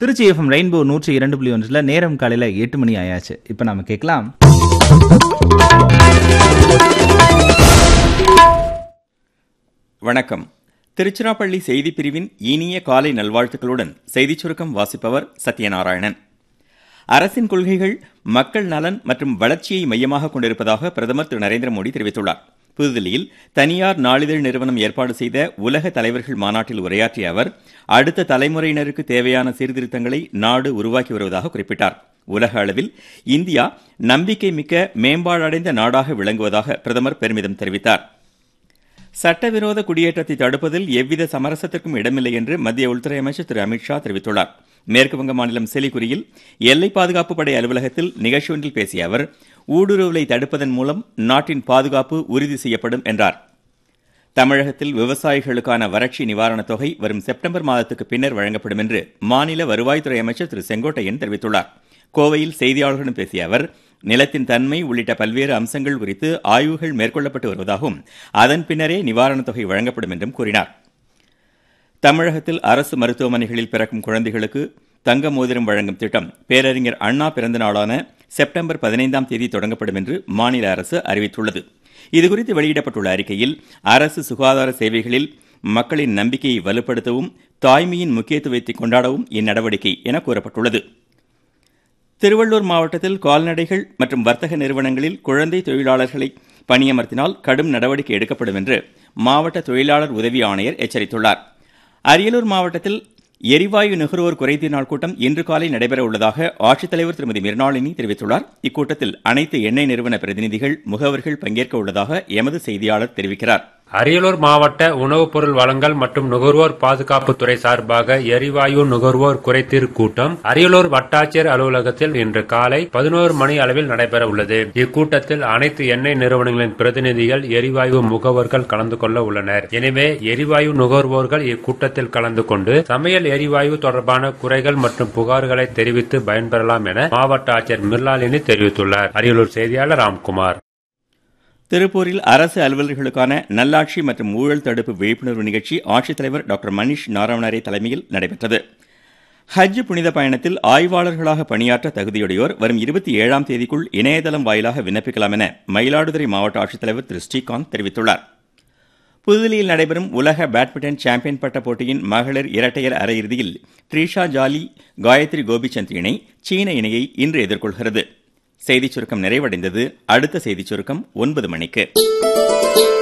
Trichy FM rainbow நூற்றி இரண்டு புள்ளி ஒன்றில் நேரம் காலையில் எட்டு மணி ஆயாச்சு இப்போ நாம கேட்கலாம் வணக்கம் திருச்சிராப்பள்ளி செய்திப் பிரிவின் இனிய காலை நல்வாழ்த்துக்களுடன் செய்திச் சுருக்கம் வாசிப்பவர் சத்யநாராயணன் அரசின் கொள்கைகள் மக்கள் நலன் மற்றும் வளர்ச்சியை மையமாக கொண்டிருப்பதாக பிரதமர் திரு நரேந்திர மோடி தெரிவித்துள்ளார் புதுதில்லியில் தனியார் நாளிதழ் நிறுவனம் ஏற்பாடு செய்த உலக தலைவர்கள் மாநாட்டில் உரையாற்றிய அவர் அடுத்த தலைமுறையினருக்கு தேவையான சீர்திருத்தங்களை நாடு உருவாக்கி வருவதாக குறிப்பிட்டார் உலக அளவில் இந்தியா நம்பிக்கை மிக்க மேம்பாடடைந்த நாடாக விளங்குவதாக பிரதமர் பெருமிதம் தெரிவித்தார் சட்டவிரோத குடியேற்றத்தை தடுப்பதில் எவ்வித சமரசத்திற்கும் இடமில்லை என்று மத்திய உள்துறை அமைச்சர் திரு அமித்ஷா தெரிவித்துள்ளார் மேற்குவங்க மாநிலம் சிலிகுரியில் எல்லை பாதுகாப்பு படை அலுவலகத்தில் நிகழ்ச்சி ஒன்றில் பேசிய அவர் ஊடுருவலை தடுப்பதன் மூலம் நாட்டின் பாதுகாப்பு உறுதி செய்யப்படும் என்றார் தமிழகத்தில் விவசாயிகளுக்கான வறட்சி நிவாரணத் தொகை வரும் செப்டம்பர் மாதத்துக்கு பின்னர் வழங்கப்படும் என்று மாநில வருவாய்த்துறை அமைச்சர் திரு செங்கோட்டையன் தெரிவித்துள்ளார் கோவையில் செய்தியாளர்களிடம் பேசிய அவர் நிலத்தின் தன்மை உள்ளிட்ட பல்வேறு அம்சங்கள் குறித்து ஆய்வுகள் மேற்கொள்ளப்பட்டு வருவதாகவும் அதன் பின்னரே நிவாரணத் தொகை வழங்கப்படும் என்றும் கூறினார் தமிழகத்தில் அரசு மருத்துவமனைகளில் பிறக்கும் குழந்தைகளுக்கு தங்க மோதிரம் வழங்கும் திட்டம் பேரறிஞர் அண்ணா பிறந்த நாளான செப்டம்பர் பதினைந்தாம் தேதி தொடங்கப்படும் என்று மாநில அரசு அறிவித்துள்ளது இதுகுறித்து வெளியிடப்பட்டுள்ள அறிக்கையில் அரசு சுகாதார சேவைகளில் மக்களின் நம்பிக்கையை வலுப்படுத்தவும் தாய்மையின் முக்கியத்துவத்தை கொண்டாடவும் இந்நடவடிக்கை என கூறப்பட்டுள்ளது திருவள்ளூர் மாவட்டத்தில் கால்நடைகள் மற்றும் வர்த்தக நிறுவனங்களில் குழந்தை தொழிலாளர்களை பணியமர்த்தினால் கடும் நடவடிக்கை எடுக்கப்படும் என்று மாவட்ட தொழிலாளர் உதவி ஆணையர் எச்சரித்துள்ளார் அரியலூர் மாவட்டத்தில் எரிவாயு நுகர்வோர் குறைதீர் நாள் கூட்டம் இன்று காலை நடைபெற உள்ளதாக ஆட்சித்தலைவர் திருமதி மிர்னாளினி தெரிவித்துள்ளார் இக்கூட்டத்தில் அனைத்து எண்ணெய் நிறுவன பிரதிநிதிகள் முகவர்கள் பங்கேற்க உள்ளதாக எமது செய்தியாளர் தெரிவிக்கிறார் அரியலூர் மாவட்ட உணவுப் பொருள் வழங்கல் மற்றும் நுகர்வோர் பாதுகாப்புத்துறை சார்பாக எரிவாயு நுகர்வோர் குறைதீர் கூட்டம் அரியலூர் வட்டாட்சியர் அலுவலகத்தில் இன்று காலை பதினோரு மணி அளவில் நடைபெற உள்ளது இக்கூட்டத்தில் அனைத்து எண்ணெய் நிறுவனங்களின் பிரதிநிதிகள் எரிவாயு முகவர்கள் கலந்து கொள்ள உள்ளனர் எனவே எரிவாயு நுகர்வோர்கள் இக்கூட்டத்தில் கலந்து கொண்டு சமையல் எரிவாயு தொடர்பான குறைகள் மற்றும் புகார்களை தெரிவித்து பயன்பெறலாம் என மாவட்ட ஆட்சியர் மிர்லாலினி தெரிவித்துள்ளார் அரியலூர் செய்தியாளர் ராம்குமார் திருப்பூரில் அரசு அலுவலர்களுக்கான நல்லாட்சி மற்றும் ஊழல் தடுப்பு விழிப்புணர்வு நிகழ்ச்சி ஆட்சித்தலைவர் டாக்டர் மணிஷ் நாராயணரே தலைமையில் நடைபெற்றது ஹஜ் புனித பயணத்தில் ஆய்வாளர்களாக பணியாற்ற தகுதியுடையோர் வரும் இருபத்தி ஏழாம் தேதிக்குள் இணையதளம் வாயிலாக விண்ணப்பிக்கலாம் என மயிலாடுதுறை மாவட்ட ஆட்சித்தலைவர் திரு ஸ்ரீகாந்த் தெரிவித்துள்ளார் புதுதில்லியில் நடைபெறும் உலக பேட்மிண்டன் சாம்பியன் பட்ட போட்டியின் மகளிர் இரட்டையர் அரையிறுதியில் ட்ரீஷா ஜாலி காயத்ரி கோபிச்சந்த் இணை சீன இணையை இன்று எதிர்கொள்கிறது செய்திச் சுருக்கம் நிறைவடைந்தது அடுத்த செய்திச் சுருக்கம் ஒன்பது மணிக்கு